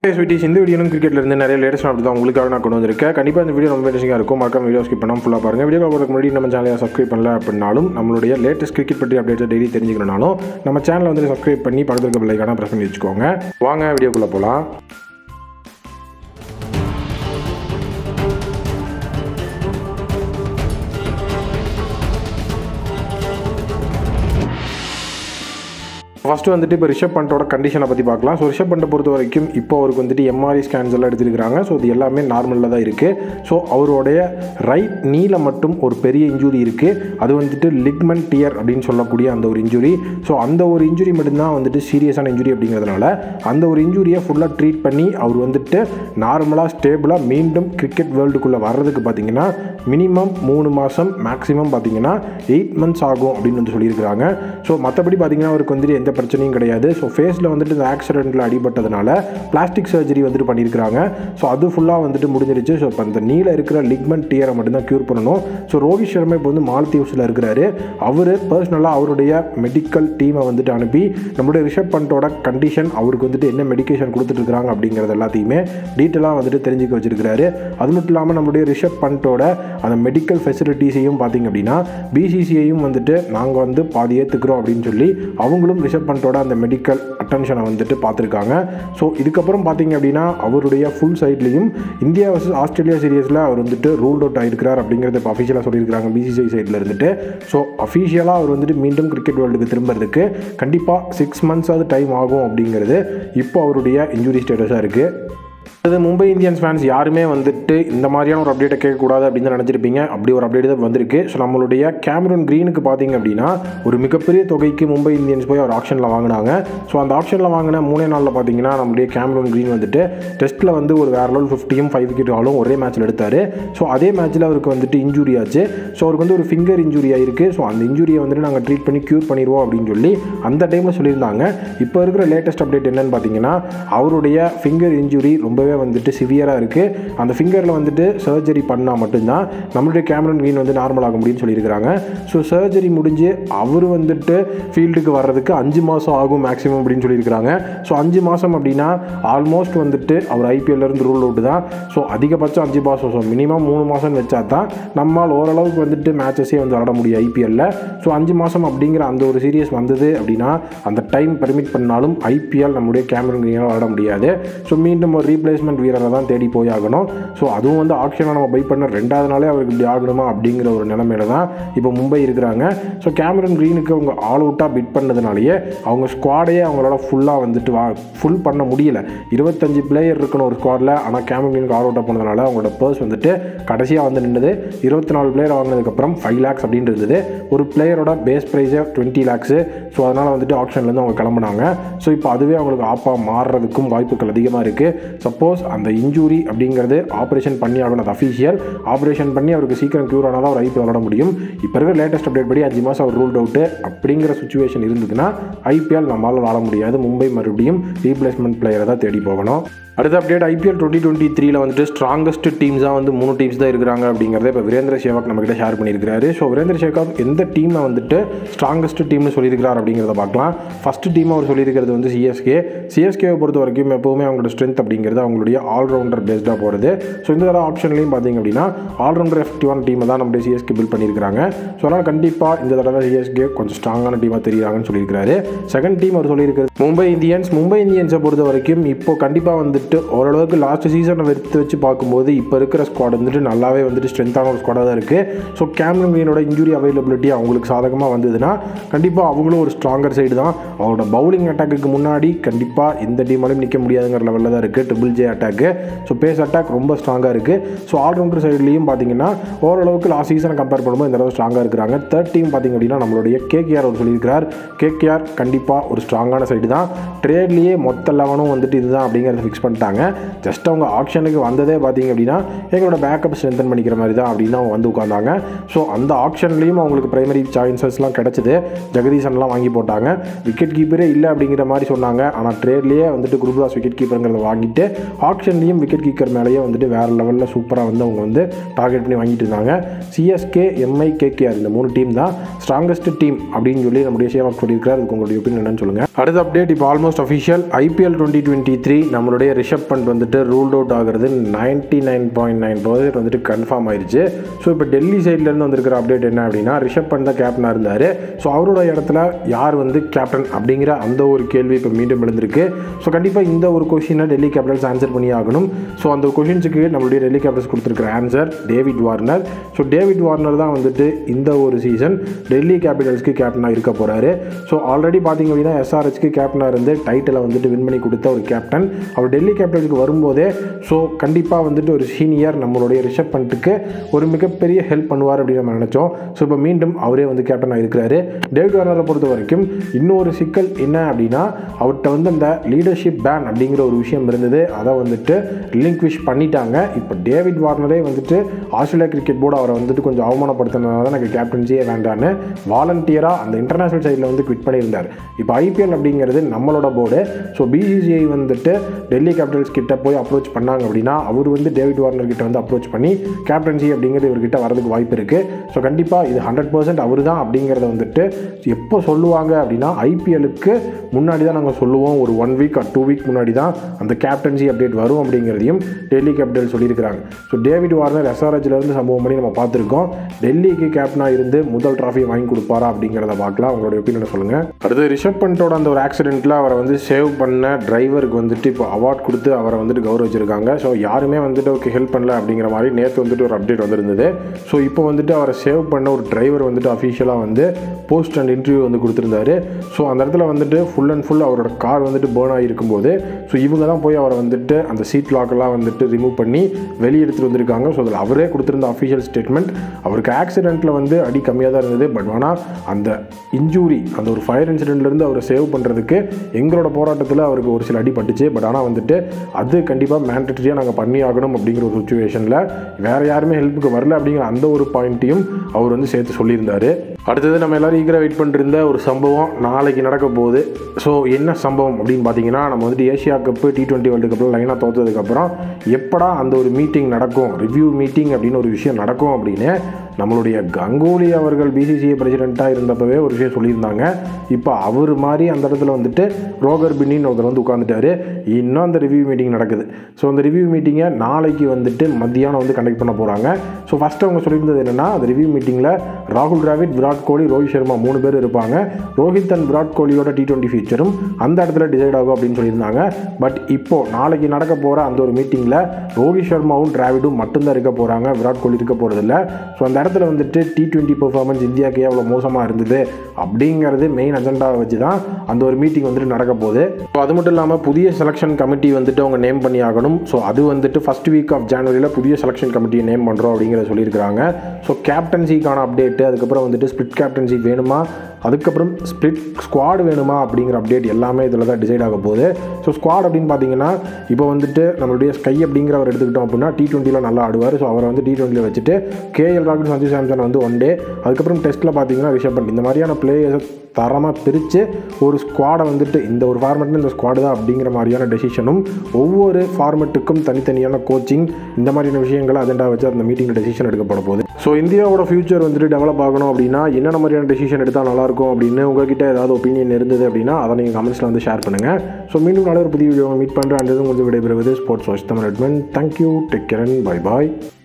sweeties இந்த வீடியோனும் கிரிக்கெட்ல இருந்து நிறைய லேட்டஸ்ட் அப்படி தான் உங்களுக்காக நான் கொண்டு வந்திருக்கேன் கண்டிப்பாக இந்த வீடியோ ரொம்ப இன்ட்ரெஸ்டிங்காக இருக்கும் மறக்காம வீடியோ ஸ்கிப் பண்ணாமல் ஃபுல்லாக பாருங்கள் வீடியோ பார்க்கறதுக்கு முன்னாடி நம்ம சேனலை சப்ஸ்கிரைப் பண்ணல அப்படின்னாலும் நம்மளுடைய லேட்டஸ்ட் கிரிக்கெட் பற்றி அப்டேட்ஸ் டெய்லி தெரிஞ்சுக்கணும்னாலும் நம்ம சேனலை வந்து சப்ஸ்கிரைப் பண்ணி பக்கத்தில் இருக்க பிள்ளைக்கான ப்ரெஸ் பண்ணி வச்சுக்கோங்க வாங்க வீடியோக்குள்ளே போகலாம் ஃபஸ்ட்டு வந்துட்டு இப்போ ரிஷப் பண்டோட கண்டிஷனை பற்றி பார்க்கலாம் ஸோ ரிஷப் பண்டை பொறுத்த வரைக்கும் இப்போ அவருக்கு வந்துட்டு எம்ஆர்ஐ ஸ்கேன்ஸ் எல்லாம் எடுத்துருக்காங்க ஸோ இது எல்லாமே நார்மலில் தான் இருக்குது ஸோ அவருடைய ரைட் நீல மட்டும் ஒரு பெரிய இன்ஜுரி இருக்குது அது வந்துட்டு லிக்மெண்ட் டியர் அப்படின்னு சொல்லக்கூடிய அந்த ஒரு இன்ஜுரி ஸோ அந்த ஒரு இன்ஜுரி மட்டும்தான் வந்துட்டு சீரியஸான இன்ஜுரி அப்படிங்கிறதுனால அந்த ஒரு இன்ஜுரியை ஃபுல்லாக ட்ரீட் பண்ணி அவர் வந்துட்டு நார்மலாக ஸ்டேபிளாக மீண்டும் கிரிக்கெட் வேர்ல்டுக்குள்ளே வர்றதுக்கு பார்த்தீங்கன்னா மினிமம் மூணு மாதம் மேக்ஸிமம் பார்த்தீங்கன்னா எயிட் மந்த்ஸ் ஆகும் அப்படின்னு வந்து சொல்லியிருக்கிறாங்க ஸோ மற்றபடி பார்த்தீங்கன்னா அவருக்கு வந்துட்டு எந்த பிரச்சனையும் கிடையாது ஸோ ஃபேஸில் வந்துட்டு இந்த ஆக்சிடெண்ட்டில் அடிபட்டதுனால பிளாஸ்டிக் சர்ஜரி வந்துட்டு பண்ணியிருக்கிறாங்க ஸோ அது ஃபுல்லாக வந்துட்டு முடிஞ்சிருச்சு ஸோ இப்போ அந்த நீல இருக்கிற லிக்மெண்ட் டியரை மட்டும்தான் க்யூர் பண்ணணும் ஸோ ரோஹித் சர்மா இப்போ வந்து மாலத்தீவ்ஸில் இருக்கிறாரு அவர் பர்சனலாக அவருடைய மெடிக்கல் டீமை வந்துட்டு அனுப்பி நம்மளுடைய ரிஷப் பண்டோட கண்டிஷன் அவருக்கு வந்துட்டு என்ன மெடிக்கேஷன் கொடுத்துட்ருக்காங்க அப்படிங்கிறது எல்லாத்தையுமே டீட்டெயிலாக வந்துட்டு தெரிஞ்சுக்க வச்சிருக்கிறாரு அது மட்டும் இல்லாமல் நம்மளுடைய ரிஷப் பண்டோட அந்த மெடிக்கல் ஃபெசிலிட்டிஸையும் பார்த்தீங்க அப்படின்னா பிசிசிஐயும் வந்துட்டு நாங்கள் வந்து பாதி ஏற்றுக்கிறோம் அப்படின்னு சொல்லி அவங்களும் ரிஷப் பண்டோட அந்த மெடிக்கல் அட்டென்ஷனை வந்துட்டு பார்த்துருக்காங்க ஸோ இதுக்கப்புறம் பார்த்தீங்க அப்படின்னா அவருடைய ஃபுல் சைட்லேயும் இந்தியா வர்சஸ் ஆஸ்திரேலியா சீரியஸில் அவர் வந்துட்டு ரூல்ட் அவுட் ஆகிருக்கிறார் அப்படிங்கிறத இப்போ அஃபிஷியலாக சொல்லியிருக்காங்க பிசிசிஐ சைடில் இருந்துட்டு ஸோ அஃபிஷியலாக அவர் வந்துட்டு மீண்டும் கிரிக்கெட் வேர்ல்டுக்கு திரும்புறதுக்கு கண்டிப்பாக சிக்ஸ் மந்த்ஸாவது டைம் ஆகும் அப்படிங்கிறது இப்போ அவருடைய இன்ஜுரி ஸ்டேட்டஸாக இருக்குது அது மும்பை இந்தியன்ஸ் ஃபேன்ஸ் யாருமே வந்துட்டு இந்த மாதிரியான ஒரு அப்டேட்டை கேட்கக்கூடாது அப்படின்னு தான் நினச்சிருப்பீங்க அப்படி ஒரு அப்டேட் தான் வந்திருக்கு ஸோ நம்மளுடைய கேமரூன் க்ரீனுக்கு பார்த்தீங்க அப்படின்னா ஒரு மிகப்பெரிய தொகைக்கு மும்பை இந்தியன்ஸ் போய் அவர் ஆப்ஷனில் வாங்கினாங்க ஸோ அந்த ஆப்ஷனில் வாங்கின மூணே நாளில் பார்த்தீங்கன்னா நம்மளுடைய கேமரூன் க்ரீன் வந்துட்டு டெஸ்ட்டில் வந்து ஒரு வேற லெவல் ஃபிஃப்டியும் ஃபைவ் விக்கெட் ஆலும் ஒரே மேட்ச்சில் எடுத்தார் ஸோ அதே மேட்ச்சில் அவருக்கு வந்துட்டு இன்ஜுரி ஆச்சு ஸோ அவருக்கு வந்து ஒரு ஃபிங்கர் இன்ஜுரி ஆயிருக்கு ஸோ அந்த இன்ஜுரியை வந்துட்டு நாங்கள் ட்ரீட் பண்ணி க்யூர் பண்ணிடுவோம் அப்படின்னு சொல்லி அந்த டைமில் சொல்லியிருந்தாங்க இப்போ இருக்கிற லேட்டஸ்ட் அப்டேட் என்னன்னு பார்த்தீங்கன்னா அவருடைய ஃபிங்கர் இன்ஜுரி ரொம்பவே வந்துட்டு சிவியராக இருக்குது அந்த ஃபிங்கரில் வந்துட்டு சர்ஜரி பண்ணால் மட்டும்தான் நம்மளுடைய கேமரன் வீன் வந்து நார்மல் ஆக முடியும்னு சொல்லியிருக்கிறாங்க ஸோ சர்ஜரி முடிஞ்சு அவர் வந்துட்டு ஃபீல்டுக்கு வர்றதுக்கு அஞ்சு மாதம் ஆகும் மேக்ஸிமம் அப்படின்னு சொல்லியிருக்கிறாங்க ஸோ அஞ்சு மாதம் அப்படின்னா ஆல்மோஸ்ட் வந்துட்டு அவர் ஐபிஎல்லேருந்து ரூல் அவுட் தான் ஸோ அதிகபட்சம் அஞ்சு மாதம் ஸோ மினிமம் மூணு மாதம் வச்சா தான் நம்மால் ஓரளவுக்கு வந்துட்டு மேட்சஸே வந்து விளாட முடியும் ஐபிஎல்லில் ஸோ அஞ்சு மாதம் அப்படிங்கிற அந்த ஒரு சீரியஸ் வந்தது அப்படின்னா அந்த டைம் பெர்மிட் பண்ணாலும் ஐபிஎல் நம்முடைய கேமரன் கிரீனால் விளாட முடியாது ஸோ மீண்டும் ஒரு ரீப்ளேஸ்மெண்ட் வீரரை தான் தேடி போய் ஆகணும் ஸோ அதுவும் வந்து ஆப்ஷனாக நம்ம பை பண்ண ரெண்டாவது நாளே அவருக்கு இப்படி ஆகணுமா அப்படிங்கிற ஒரு நிலைமையில தான் இப்போ மும்பை இருக்கிறாங்க ஸோ கேமரன் க்ரீனுக்கு அவங்க ஆல் அவுட்டாக பிட் பண்ணதுனாலேயே அவங்க ஸ்குவாடையே அவங்களால ஃபுல்லாக வந்துட்டு வா ஃபுல் பண்ண முடியல இருபத்தஞ்சு பிளேயர் இருக்கணும் ஒரு ஸ்குவாடில் ஆனால் கேமரன் க்ரீனுக்கு ஆல் அவுட்டாக போனதுனால அவங்களோட பர்ஸ் வந்துட்டு கடைசியாக வந்து நின்றுது இருபத்தி நாலு பிளேயர் வாங்கினதுக்கப்புறம் ஃபைவ் லேக்ஸ் அப்படின்னு இருந்தது ஒரு பிளேயரோட பேஸ் ப்ரைஸே டுவெண்ட்டி லேக்ஸு ஸோ அதனால் வந்துட்டு ஆப்ஷன்லேருந்து அவங்க கிளம்புனாங்க ஸோ இப்போ அதுவே அவங்களுக்கு ஆப்பாக மாறுறதுக்கும் வாய்ப்புகள் அதிகமாக இருக்குது சப்போஸ் அந்த இன்ஜூரி அப்படிங்கிறது ஆப்ரேஷன் பண்ணி ஆகணும் அது அஃபீஷியல் ஆப்ரேஷன் பண்ணி அவருக்கு சீக்கிரம் க்யூர் ஆனால் தான் அவர் ஐபிஎல் விளாட முடியும் இப்போ இருக்கிற லேட்டஸ்ட் அப்டேட் படி அஞ்சு மாதம் அவர் ரூல்ட் அவுட்டு அப்படிங்கிற சுச்சுவேஷன் இருந்ததுன்னா ஐபிஎல் நம்மளால் விளாட முடியாது மும்பை மறுபடியும் ரீப்ளேஸ்மெண்ட் பிளேயரை தான் தேடி போகணும் அடுத்த அப்டேட் ஐபிஎல் டுவெண்ட்டி டுவெண்ட்டி த்ரீல வந்துட்டு ஸ்ட்ராங்கஸ்ட் டீம்ஸாக வந்து மூணு டீம்ஸ் தான் இருக்கிறாங்க அப்படிங்கிறத இப்போ வீரேந்திர சேவாக் நம்மகிட்ட ஷேர் பண்ணியிருக்காரு ஸோ வீரேந்திர சேவாக் எந்த டீமை வந்துட்டு ஸ்ட்ராங்கஸ்ட் டீம்னு சொல்லியிருக்கிறார் அப்படிங்கிறத பார்க்கலாம் ஃபஸ்ட் டீம் அவர் சொல்லியிருக்கிறது வந்து சிஎஸ்கே சிஎஸ்கேவை பொறுத்த வரைக்கும் எப்போவுமே அவங்களோட ஸ்ட்ரென்த் அப்படிங்கிறது அவங்களுடைய ஆல்ரவுண்டர் பேஸ்டாக போகிறது ஸோ இந்த தடவை ஆப்ஷன்லையும் பார்த்தீங்க அப்படின்னா ஆல்ரவுண்டர் எஃபெக்டிவான டீமை தான் நம்முடைய சிஎஸ்கே பில்ட் பண்ணியிருக்காங்க ஸோ அதனால் கண்டிப்பாக இந்த தடவை சிஎஸ்கே கொஞ்சம் ஸ்ட்ராங்கான டீமாக தெரியுறாங்கன்னு சொல்லியிருக்காரு செகண்ட் டீம் அவர் சொல்லியிருக்கிறது மும்பை இந்தியன்ஸ் மும்பை இந்தியன்ஸை பொறுத்த வரைக்கும் இப்போ கண்டிப்பாக வந்துட்டு ஓரளவுக்கு லாஸ்ட் சீசனை எடுத்து வச்சு பார்க்கும்போது இப்போ இருக்கிற ஸ்குவாட் வந்துட்டு நல்லாவே வந்துட்டு ஸ்ட்ரென்த்தான ஒரு ஸ்குவாடாக தான் இருக்குது ஸோ கேமரன் கிரீனோட இன்ஜுரி அவைலபிலிட்டி அவங்களுக்கு சாதகமாக வந்ததுன்னா கண்டிப்பாக அவங்களும் ஒரு ஸ்ட்ராங்கர் சைடு தான் அவங்களோட பவுலிங் அட்டாக்கு முன்னாடி கண்டிப்பாக எந்த டீமாலையும் நிற்க முடியாதுங்கிற லெவலில் தான் இருக்குது ட்ரிபிள் ஜே அட்டாக்கு ஸோ பேஸ் அட்டாக் ரொம்ப ஸ்ட்ராங்காக இருக்குது ஸோ ஆல்ரவுண்டர் சைட்லேயும் பார்த்தீங்கன்னா ஓரளவுக்கு லாஸ்ட் சீசனை கம்பேர் பண்ணும்போது இந்த தடவை ஸ்ட்ராங்காக இருக்கிறாங்க தேர்ட் டீம் பார்த்தீங்க அப்படின்னா நம்மளுடைய கேகேஆர் அவர் சொல்லியிருக்கிறார் கேகேஆர் கண்டிப்பாக ஒரு ஸ்ட்ராங்கான சைடு தான் ட்ரேட்லேயே மொத்த லெவனும் வந்துட்டு இதுதான் அப்படிங்கிறத ஃபிக்ஸ் பண்ணிட்டாங்க ஜஸ்ட் அவங்க ஆப்ஷனுக்கு வந்ததே பார்த்தீங்க அப்படின்னா எங்களோட பேக்கப் ஸ்ட்ரென்தன் பண்ணிக்கிற மாதிரி தான் அப்படின்னு அவங்க வந்து உட்காந்தாங்க ஸோ அந்த ஆப்ஷன்லேயும் அவங்களுக்கு பிரைமரி சான்சஸ்லாம் கிடச்சிது ஜெகதீசன்லாம் வாங்கி போட்டாங்க விக்கெட் கீப்பரே இல்லை அப்படிங்கிற மாதிரி சொன்னாங்க ஆனால் ட்ரேட்லேயே வந்துட்டு குருதாஸ் விக்கெட் கீப்பருங்கிறத வாங்கிட்டு ஆப்ஷன்லேயும் விக்கெட் கீக்கர் மேலேயே வந்துட்டு வேறு லெவலில் சூப்பராக வந்து அவங்க வந்து டார்கெட் பண்ணி வாங்கிட்டு இருந்தாங்க சிஎஸ்கே எம்ஐ கேகேஆர் இந்த மூணு டீம் தான் ஸ்ட்ராங்கஸ்ட் டீம் அப்படின்னு சொல்லி நம்முடைய சேவாக் சொல்லியிருக்காரு அதுக்கு உங்களுடைய ஒப்பீனியன் என்னன்னு சொல்லுங்கள் அடுத்த அப்டேட் இப்போ almost official IPL twenty twenty three நம்மளுடைய ரிஷப் பண்ட் வந்துட்டு ரூல்ட் அவுட் ஆகிறது ninety nine point nine percent வந்துட்டு கன்ஃபார்ம் ஆயிடுச்சு ஸோ இப்போ டெல்லி சைட்லேருந்து வந்திருக்கிற அப்டேட் என்ன அப்படின்னா ரிஷப் பண்ட் தான் கேப்டனாக இருந்தார் ஸோ அவரோட இடத்துல யார் வந்து கேப்டன் அப்படிங்கிற அந்த ஒரு கேள்வி இப்போ மீண்டும் எழுந்திருக்கு ஸோ கண்டிப்பாக இந்த ஒரு கொஷினை டெல்லி கேபிட்டல்ஸ் ஆன்சர் பண்ணி ஆகணும் ஸோ அந்த கொஷின்ஸுக்கு நம்மளுடைய டெல்லி கேபிட்டல்ஸ் கொடுத்துருக்கிற answer David Warner so David Warner தான் வந்துட்டு இந்த ஒரு சீசன் டெல்லி கேபிட்டல்ஸ்க்கு கேப்டனாக இருக்க போகிறாரு ஸோ ஆல்ரெடி பார்த்தீங்க அப்படின்னா எஸ்ஆர்ஹெச்க்கு கேப்டனாக இருந்து டைட்டிலை வந்துட்டு வின் பண்ணி கொடுத்த ஒரு கேப்டன் அவர் டெல்லி கேபிட்டல்ஸ்க்கு வரும்போதே ஸோ கண்டிப்பாக வந்துட்டு ஒரு சீனியர் நம்மளுடைய ரிஷப் பண்ட்டுக்கு ஒரு மிகப்பெரிய ஹெல்ப் பண்ணுவார் அப்படின்னு நம்ம நினச்சோம் ஸோ இப்போ மீண்டும் அவரே வந்து கேப்டனாக இருக்கிறாரு டேவிட் வார்னரை பொறுத்த வரைக்கும் இன்னொரு சிக்கல் என்ன அப்படின்னா அவர்கிட்ட வந்து அந்த லீடர்ஷிப் பேன் அப்படிங்கிற ஒரு விஷயம் இருந்தது அதை வந்துட்டு ரிலிங்க்விஷ் பண்ணிட்டாங்க இப்போ டேவிட் வார்னரே வந்துட்டு ஆஸ்திரேலியா கிரிக்கெட் போர்டு அவரை வந்துட்டு கொஞ்சம் அவமானப்படுத்தினதால தான் எனக்கு கேப்டன்சியே வேண்டான்னு வாலண்டியராக அந்த இன்டர்நேஷனல் சைடில் வந்து குவிட் பண்ணியிருந்தார் இப்போ ஐபிஎல் அப்படிங்கிறது நம்மளோட போர்டு ஸோ பிசிசிஐ வந்துட்டு டெல்லி கேபிட்டல்ஸ் கிட்ட போய் அப்ரோச் பண்ணாங்க அப்படின்னா அவர் வந்து டேவிட் வார்னர் கிட்ட வந்து அப்ரோச் பண்ணி கேப்டன்சி அப்படிங்கிறது இவர்கிட்ட வரதுக்கு வாய்ப்பு இருக்குது ஸோ கண்டிப்பாக இது ஹண்ட்ரட் பர்சன்ட் அவர் தான் அப்படிங்கிறத வந்துட்டு எப்போ சொல்லுவாங்க அப்படின்னா ஐபிஎலுக்கு முன்னாடி தான் நாங்கள் சொல்லுவோம் ஒரு one week or two week முன்னாடி தான் அந்த கேப்டன்சி அப்டேட் வரும் அப்படிங்கிறதையும் டெல்லி கேபிட்டல் சொல்லியிருக்கிறாங்க ஸோ டேவிட் வார்னர் SRH ல இருந்து சம்பவம் பண்ணி நம்ம பார்த்துருக்கோம் டெல்லிக்கு கேப்டனாக இருந்து முதல் ட்ராஃபி வாங்கி கொடுப்பாரா அப்படிங்கிறத பார்க்கலாம் உங்களுடைய ஒப்பீனியனை சொல்லுங்கள் அடுத்து ரிஷப் பண்டோட அந்த ஒரு ஆக்சிடென்ட்டில் அவரை வந்து சேவ் பண்ண டிரைவருக்கு வந்துட்டு இப்போ அவார்ட் கொடுத்து அவரை வந்துட்டு கௌரவிச்சிருக்காங்க ஸோ யாருமே வந்துட்டு அவருக்கு ஹெல்ப் பண்ணல அப்படிங்கிற மாதிரி நேற்று வந்துட்டு ஒரு அப்டேட் வந்திருந்தது ஸோ இப்போ வந்துட்டு அவரை சேவ் பண்ண ஒரு டிரைவர் வந்துட்டு அஃபிஷியலாக வந்து போஸ்ட் அண்ட் இன்டர்வியூ வந்து கொடுத்துருந்தாரு ஸோ அந்த இடத்துல வந்துட்டு ஃபுல் அண்ட் ஃபுல் அவரோட கார் வந்துட்டு பேர்ன் ஆகிருக்கும்போது ஸோ இவங்க தான் போய் அவரை வந்துட்டு அந்த சீட் லாக்கெல்லாம் வந்துட்டு ரிமூவ் பண்ணி வெளியே எடுத்துகிட்டு வந்திருக்காங்க ஸோ அதில் அவரே கொடுத்துருந்த அஃபிஷியல் ஸ்டேட்மெண்ட் அவருக்கு ஆக்சிடெண்ட்டில் வந்து அடி கம்மியாக தான் இருந்தது பட் ஆனால் அந்த இன்ஜூரி அந்த ஒரு ஃபயர் இன்சிடென்ட்லேருந்து அவரை சேவ் பண்ணுறதுக்கு எங்களோட போராட்டத்தில் அவருக்கு ஒரு சில அடி பட்டுச்சு பட் ஆனால் வந்துட்டு அது கண்டிப்பாக மேண்டட்டரியாக நாங்கள் பண்ணி ஆகணும் அப்படிங்கிற ஒரு சுச்சுவேஷனில் வேறு யாருமே ஹெல்ப்புக்கு வரல அப்படிங்கிற அந்த ஒரு பாயிண்ட்டையும் அவர் வந்து சேர்த்து சொல்லியிருந்தாரு அடுத்தது நம்ம எல்லாரும் ஈகராக வெயிட் பண்ணிருந்த ஒரு சம்பவம் நாளைக்கு நடக்க போகுது ஸோ என்ன சம்பவம் அப்படின்னு பார்த்தீங்கன்னா நம்ம வந்துட்டு Asia cup T twenty world கப்பில் லைனாக தோற்றதுக்கப்புறம் எப்படா அந்த ஒரு மீட்டிங் நடக்கும் ரிவ்யூ மீட்டிங் அப்படின்னு ஒரு விஷயம் நடக்கும் அப்படின்னு நம்மளுடைய கங்குலி அவர்கள் பிசிசிஐ பிரசிடெண்ட்டாக இருந்தப்பவே ஒரு விஷயம் சொல்லியிருந்தாங்க இப்போ அவர் மாதிரி அந்த இடத்துல வந்துட்டு ரோகர் பின்னின்னு ஒருத்தர் வந்து உட்காந்துட்டாரு இன்னும் அந்த ரிவ்யூ மீட்டிங் நடக்குது ஸோ அந்த ரிவ்யூ மீட்டிங்கை நாளைக்கு வந்துட்டு மத்தியானம் வந்து கண்டக்ட் பண்ண போகிறாங்க ஸோ ஃபஸ்ட்டு அவங்க சொல்லியிருந்தது என்னென்னா அந்த ரிவ்யூ மீட்டிங்கில் ராகுல் டிராவிட் விராட் கோலி ரோஹித் சர்மா மூணு பேர் இருப்பாங்க ரோஹித் அண்ட் விராட் கோலியோட டி டுவெண்ட்டி ஃபியூச்சரும் அந்த இடத்துல டிசைட் ஆகும் அப்படின்னு சொல்லியிருந்தாங்க பட் இப்போ நாளைக்கு நடக்க போகிற அந்த ஒரு மீட்டிங்கில் ரோஹித் சர்மாவும் டிராவிடும் மட்டும்தான் இருக்க போகிறாங்க விராட் கோலி இருக்க போகிறதில்ல ஸோ அந்த இடத்துல வந்துட்டு டி டுவெண்ட்டி பெர்ஃபார்மன்ஸ் இந்தியாவுக்கு எவ்வளோ மோசமாக இருந்தது அப்படிங்கிறது மெயின் அஜெண்டாவை வச்சு தான் அந்த ஒரு மீட்டிங் வந்துட்டு நடக்க போகுது ஸோ அது மட்டும் இல்லாமல் புதிய செலெக்ஷன் கமிட்டி வந்துட்டு அவங்க நேம் பண்ணி ஆகணும் ஸோ அது வந்துட்டு ஃபஸ்ட் வீக் ஆஃப் ஜனவரியில் புதிய செலெக்ஷன் கமிட்டியை நேம் பண்ணுறோம் அப்படிங்கிறத சொல்லியிருக்கிறாங்க ஸோ கேப்டன்சிக்கான அப்டேட்டு அதுக்கப்புறம் வந்துட்டு ஸ்பிளிட் கேப்டன்சி வேணுமா அதுக்கப்புறம் ஸ்பிளிட் ஸ்குவாட் வேணுமா அப்படிங்கிற அப்டேட் எல்லாமே இதில் தான் டிசைட் ஆக போகுது ஸோ ஸ்குவாட் அப்படின்னு பார்த்தீங்கன்னா இப்போ வந்துட்டு நம்மளுடைய ஸ்கை அப்படிங்கிறவர் எடுத்துக்கிட்டோம் அப்படின்னா டி டுவெண்ட்டியில் நல்லா ஆடுவார் ஸோ அவரை வந்து டி டுவெண்ட்டியில் வச்சுட்டு கேஎல் ராகுல் சஞ்சு சாம்சன் வந்து ஒன் டே அதுக்கப்புறம் டெஸ்ட்டில் பார்த்தீங்கன்னா ரிஷப் பண்ட் இந்த மாதிரியான பிளேயர்ஸ் தரமாக பிரித்து ஒரு ஸ்குவாடை வந்துட்டு இந்த ஒரு ஃபார்மெட்டில் இந்த ஸ்குவாடு தான் அப்படிங்கிற மாதிரியான டெசிஷனும் ஒவ்வொரு ஃபார்மெட்டுக்கும் தனித்தனியான கோச்சிங் இந்த மாதிரியான விஷயங்களை அஜெண்டா வச்சு அந்த மீட்டிங்கில் டெசிஷன் எடுக்கப்பட போகுது ஸோ இந்தியாவோட ஃபியூச்சர் வந்துட்டு டெவலப் ஆகணும் அப்படின்னா என்னென்ன மாதிரியான டெசிஷன் எடுத்தால் நல்லாயிருக்கும் அப்படின்னு உங்ககிட்ட ஏதாவது ஒப்பீனியன் இருந்தது அப்படின்னா அதை நீங்கள் கமெண்ட்ஸில் வந்து ஷேர் பண்ணுங்கள் ஸோ மீண்டும் நல்ல ஒரு புதிய வீடியோ மீட் பண்ணுறேன் அந்த உங்களுக்கு விடைபெறுவது ஸ்போர்ட்ஸ் வாட்ச் தமிழ் அட்மெண்ட் thank you take care and bye bye